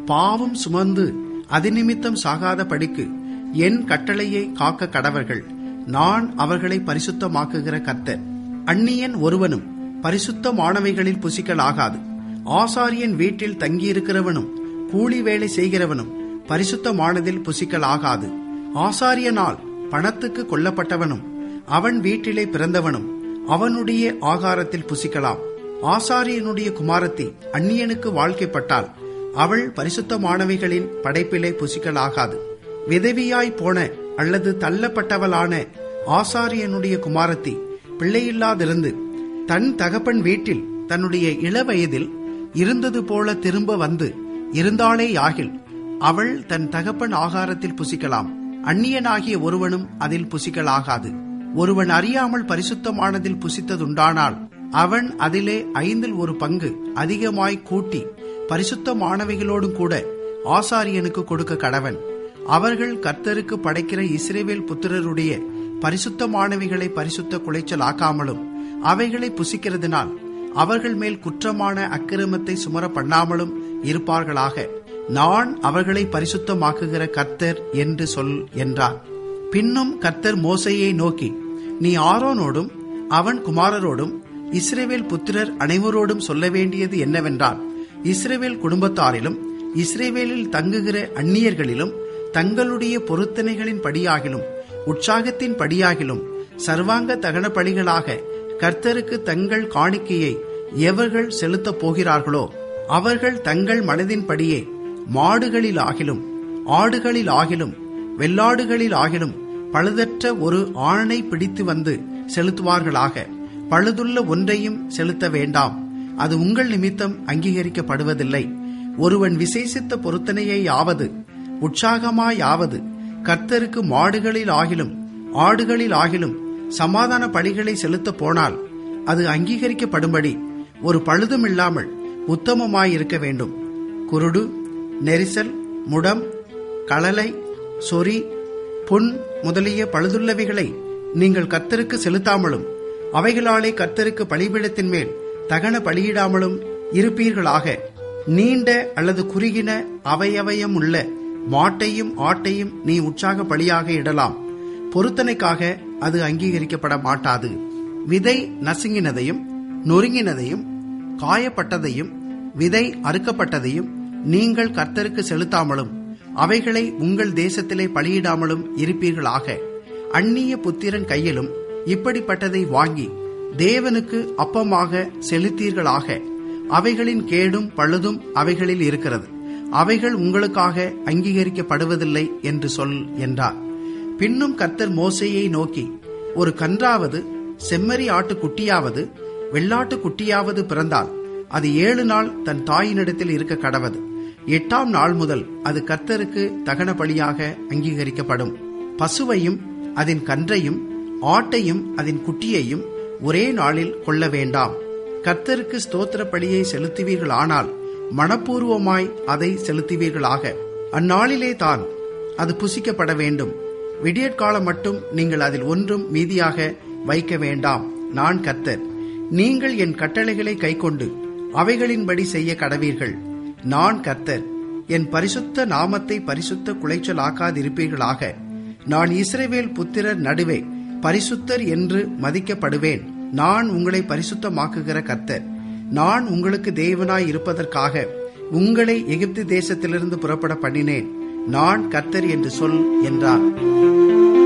பாவம் சுமந்து அதிநிமித்தம் சாகாத படிக்கு என் கட்டளையை காக்க கடவர்கள் நான் அவர்களை பரிசுத்தமாக்குகிற கர்த்தர் அந்நியன் ஒருவனும் பரிசுத்தமானவைகளில் புசிக்கலாகாது ஆசாரியன் வீட்டில் தங்கியிருக்கிறவனும் கூலி வேலை செய்கிறவனும் பரிசுத்தமானதில் புசிக்கலாகாது ஆசாரியனால் பணத்துக்கு கொல்லப்பட்டவனும் அவன் வீட்டிலே பிறந்தவனும் அவனுடைய ஆகாரத்தில் புசிக்கலாம் ஆசாரியனுடைய குமாரத்தி அந்நியனுக்கு வாழ்க்கைப்பட்டால் அவள் பரிசுத்தமானவைகளின் படைப்பிலே புசிக்கலாகாது விதவியாய் போன அல்லது தள்ளப்பட்டவளான ஆசாரியனுடைய குமாரத்தி பிள்ளையில்லாதிருந்து தன் தகப்பன் வீட்டில் தன்னுடைய இளவயதில் இருந்தது போல திரும்ப வந்து இருந்தாளே யாகில் அவள் தன் தகப்பன் ஆகாரத்தில் புசிக்கலாம் அந்நியனாகிய ஒருவனும் அதில் புசிக்கலாகாது ஒருவன் அறியாமல் பரிசுத்தமானதில் புசித்ததுண்டானால் அவன் அதிலே ஐந்தில் ஒரு பங்கு அதிகமாய் கூட்டி பரிசுத்தமானவைகளோடும் கூட ஆசாரியனுக்கு கொடுக்க கடவன் அவர்கள் கர்த்தருக்கு படைக்கிற இஸ்ரேவேல் புத்திரருடைய பரிசுத்தமானவைகளை பரிசுத்த குலைச்சல் ஆக்காமலும் அவைகளை புசிக்கிறதுனால் அவர்கள் மேல் குற்றமான அக்கிரமத்தை சுமர பண்ணாமலும் இருப்பார்களாக நான் அவர்களை பரிசுத்தமாக்குகிற கர்த்தர் என்று சொல் என்றார் பின்னும் கர்த்தர் மோசையை நோக்கி நீ ஆரோனோடும் அவன் குமாரரோடும் இஸ்ரேவேல் புத்திரர் அனைவரோடும் சொல்ல வேண்டியது என்னவென்றால் இஸ்ரேவேல் குடும்பத்தாரிலும் இஸ்ரேவேலில் தங்குகிற அந்நியர்களிலும் தங்களுடைய பொருத்தனைகளின் படியாகிலும் உற்சாகத்தின் படியாகிலும் சர்வாங்க தகன பலிகளாக கர்த்தருக்கு தங்கள் காணிக்கையை எவர்கள் செலுத்தப் போகிறார்களோ அவர்கள் தங்கள் மனதின்படியே மாடுகளில் ஆகிலும் ஆடுகளில் ஆகிலும் வெள்ளாடுகளில் ஆகிலும் பழுதற்ற ஒரு ஆணை பிடித்து வந்து செலுத்துவார்களாக பழுதுள்ள ஒன்றையும் செலுத்த வேண்டாம் அது உங்கள் நிமித்தம் அங்கீகரிக்கப்படுவதில்லை ஒருவன் விசேஷித்த பொருத்தனையாவது உற்சாகமாயாவது கர்த்தருக்கு மாடுகளில் ஆகிலும் ஆடுகளில் ஆகிலும் சமாதான பலிகளை செலுத்த போனால் அது அங்கீகரிக்கப்படும்படி ஒரு பழுதும் இல்லாமல் உத்தமமாயிருக்க வேண்டும் குருடு நெரிசல் முடம் களலை சொறி புண் முதலிய பழுதுள்ளவைகளை நீங்கள் கர்த்தருக்கு செலுத்தாமலும் அவைகளாலே கர்த்தருக்கு பலிபீடத்தின் மேல் தகன பலியிடாமலும் இருப்பீர்களாக நீண்ட அல்லது குறுகின அவையவயம் உள்ள மாட்டையும் ஆட்டையும் நீ உற்சாக பலியாக இடலாம் பொருத்தனைக்காக அது அங்கீகரிக்கப்பட மாட்டாது விதை நசுங்கினதையும் நொறுங்கினதையும் காயப்பட்டதையும் விதை அறுக்கப்பட்டதையும் நீங்கள் கர்த்தருக்கு செலுத்தாமலும் அவைகளை உங்கள் தேசத்திலே பலியிடாமலும் இருப்பீர்களாக அந்நிய புத்திரன் கையிலும் இப்படிப்பட்டதை வாங்கி தேவனுக்கு அப்பமாக செலுத்தீர்களாக அவைகளின் கேடும் பழுதும் அவைகளில் இருக்கிறது அவைகள் உங்களுக்காக அங்கீகரிக்கப்படுவதில்லை என்று சொல் என்றார் பின்னும் கர்த்தர் மோசையை நோக்கி ஒரு கன்றாவது செம்மறி ஆட்டு குட்டியாவது வெள்ளாட்டு குட்டியாவது பிறந்தால் அது ஏழு நாள் தன் தாயினிடத்தில் இருக்க கடவது எட்டாம் நாள் முதல் அது கர்த்தருக்கு தகன பலியாக அங்கீகரிக்கப்படும் பசுவையும் அதன் கன்றையும் ஆட்டையும் அதன் குட்டியையும் ஒரே நாளில் கொள்ள வேண்டாம் கர்த்தருக்கு ஸ்தோத்திர பலியை செலுத்துவீர்கள் ஆனால் மனப்பூர்வமாய் அதை செலுத்துவீர்களாக அந்நாளிலே தான் அது புசிக்கப்பட வேண்டும் விடியற்காலம் மட்டும் நீங்கள் அதில் ஒன்றும் மீதியாக வைக்க வேண்டாம் நான் கர்த்தர் நீங்கள் என் கட்டளைகளை கைக்கொண்டு அவைகளின்படி செய்ய கடவீர்கள் நான் கர்த்தர் என் பரிசுத்த நாமத்தை பரிசுத்த குலைச்சலாக்காதிருப்பீர்களாக நான் இஸ்ரவேல் புத்திரர் நடுவே பரிசுத்தர் என்று மதிக்கப்படுவேன் நான் உங்களை பரிசுத்தமாக்குகிற கர்த்தர் நான் உங்களுக்கு தேவனாய் இருப்பதற்காக உங்களை எகிப்து தேசத்திலிருந்து புறப்பட பண்ணினேன் நான் கர்த்தர் என்று சொல் என்றார்